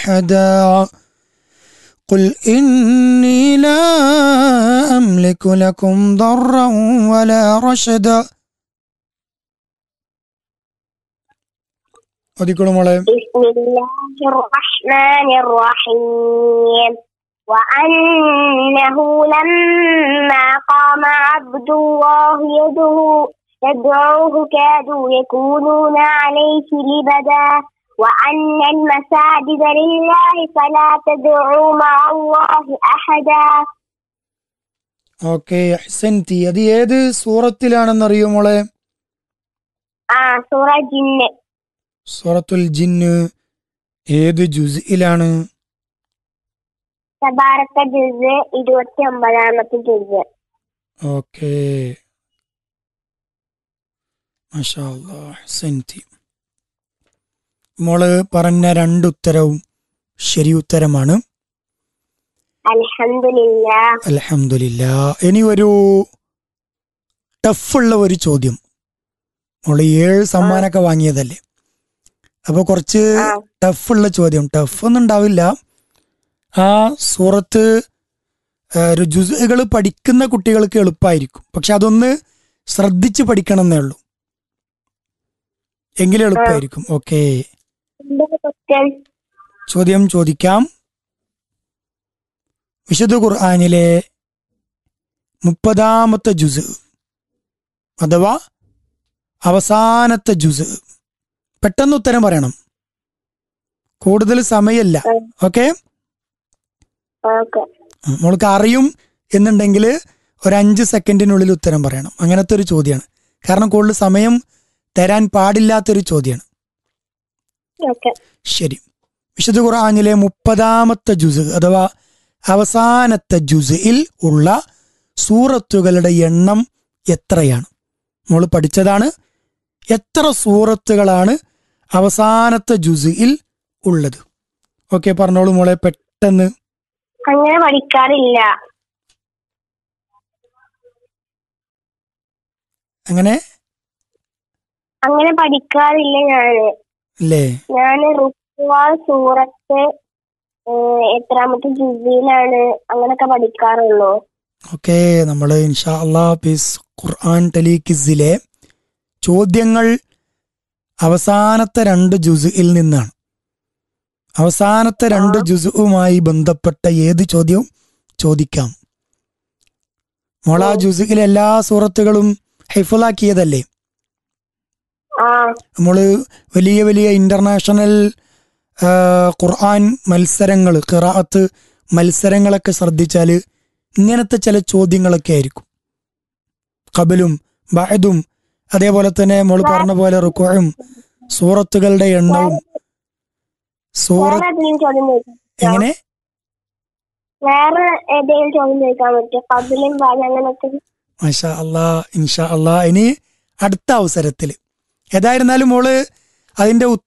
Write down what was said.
أحدا قل إني لا أملك لكم ضرا ولا رشدا ഒതിക്കോളൂ മോളെ بسم الله الرحمن الرحيم وأنه لما قام عبد الله يدعو يدعوه كادوا يكونون عليه لبدا وأن المساجد لله فلا تدعوا مع الله أحدا ഓക്കെ അഹ്സൻതി അത് ഏത് സൂറത്തിലാണെന്നറിയോ മോളെ آه سورة جن സൂറത്തുൽ ജിന്ന് ഏത് ജുസിലാണ് تبارك جزء ഇരുപത്തി ഒമ്പതാമത്തെ ജുസ് ഓക്കെ മാഷാ അല്ലാ, അഹ്സൻതി മോള് പറഞ്ഞ രണ്ടുത്തരവും ശരി ഉത്തരമാണ് അൽഹംദുലില്ലാ അലഹമില്ല ഇനി ഒരു ടഫുള്ള ഒരു ചോദ്യം മോള് ഏഴ് സമ്മാനമൊക്കെ വാങ്ങിയതല്ലേ അപ്പൊ കുറച്ച് ആ. ടഫുള്ള ചോദ്യം ടഫ് ഒന്നും ഉണ്ടാവില്ല ആ സൂറത്ത് രുജുകൾ പഠിക്കുന്ന കുട്ടികൾക്ക് എളുപ്പമായിരിക്കും പക്ഷെ അതൊന്ന് ശ്രദ്ധിച്ച് പഠിക്കണം എന്നേ ഉള്ളൂ എങ്കിലും എളുപ്പമായിരിക്കും ഓക്കെ എന്തൊക്കെ ക്വസ്റ്റ്യൻ ചോദ്യം ചോദിക്കാം വിശുദ്ധ ഖുർആാനിലെ മുപ്പതാമത്തെ ജുസ് അഥവാ അവസാനത്തെ ജുസ് പെട്ടെന്ന് ഉത്തരം പറയണം കൂടുതൽ സമയമല്ല ഓക്കെ ഓക്കെ നമ്മൾക്ക് അറിയും എന്നുണ്ടെങ്കിൽ ഒരു അഞ്ച് സെക്കൻഡിനുള്ളിൽ ഉത്തരം പറയണം അങ്ങനത്തെ ഒരു ചോദ്യമാണ് കാരണം കൂടുതൽ സമയം തരാൻ പാടില്ലാത്തൊരു ചോദ്യമാണ് ഓക്കെ ശരി വിശുദ്ധ ഖുർആാനിലെ മുപ്പതാമത്തെ ജുസ് അഥവാ അവസാനത്തെ ജുസിൽ ഉള്ള സൂറത്തുകളുടെ എണ്ണം എത്രയാണ് നമ്മൾ പഠിച്ചതാണ് എത്ര സൂറത്തുകളാണ് അവസാനത്തെ ജുസിൽ ഉള്ളത് ഓക്കെ പറഞ്ഞോളൂ മോളെ പെട്ടെന്ന് അങ്ങനെ പഠിക്കാറില്ല അങ്ങനെ അങ്ങനെ പഠിക്കാറില്ല ഞാന് അല്ലേ ഞാന് റുക്കുവ സൂറത്ത് ഏഹ്, എത്രാമത്തെ ജില്ലയിലാണ് അങ്ങനൊക്കെ പഠിക്കാറുള്ളൂ ഓക്കെ നമ്മൾ ഇൻഷാ അള്ളാ പീസ് ഖുർആൻ ടെലിക്കിസിലെ ചോദ്യങ്ങൾ അവസാനത്തെ രണ്ട് ജുസുയിൽ നിന്നാണ് അവസാനത്തെ രണ്ട് ജുസുവുമായി ബന്ധപ്പെട്ട ഏത് ചോദ്യവും ചോദിക്കാം മോള ഓ. ജുസുയിലെ എല്ലാ സൂറത്തുകളും ഹൈഫുലാക്കിയതല്ലേ ആ നമ്മൾ വലിയ വലിയ ഇന്റർനാഷണൽ ആ, ഖുർആൻ മത്സരങ്ങൾ ഖിറാഅത്ത് മത്സരങ്ങളൊക്കെ ശ്രദ്ധിച്ചാൽ ഇങ്ങനത്തെ ചില ചോദ്യങ്ങളൊക്കെ ആയിരിക്കും കബലും ബഅദും അതേപോലെ തന്നെ നമ്മൾ പറഞ്ഞ പോലെ റുക്കുവും സൂറത്തുകളുടെ എണ്ണവും സൂറ വേറെ ഏതെങ്കിലും ചോദ്യം ചോദിക്കാം എങ്ങനെ വേറെ ഏതെങ്കിലും ചോദ്യം ചോദിക്കാൻ പറ്റും കബിലും ബാല അങ്ങനത്തെ മാഷാ അല്ലാ ഇൻഷാ അല്ലാ ഇനി അടുത്ത അവസരത്തിൽ ഏതായിരുന്നാലും മോള് അതിന്റെ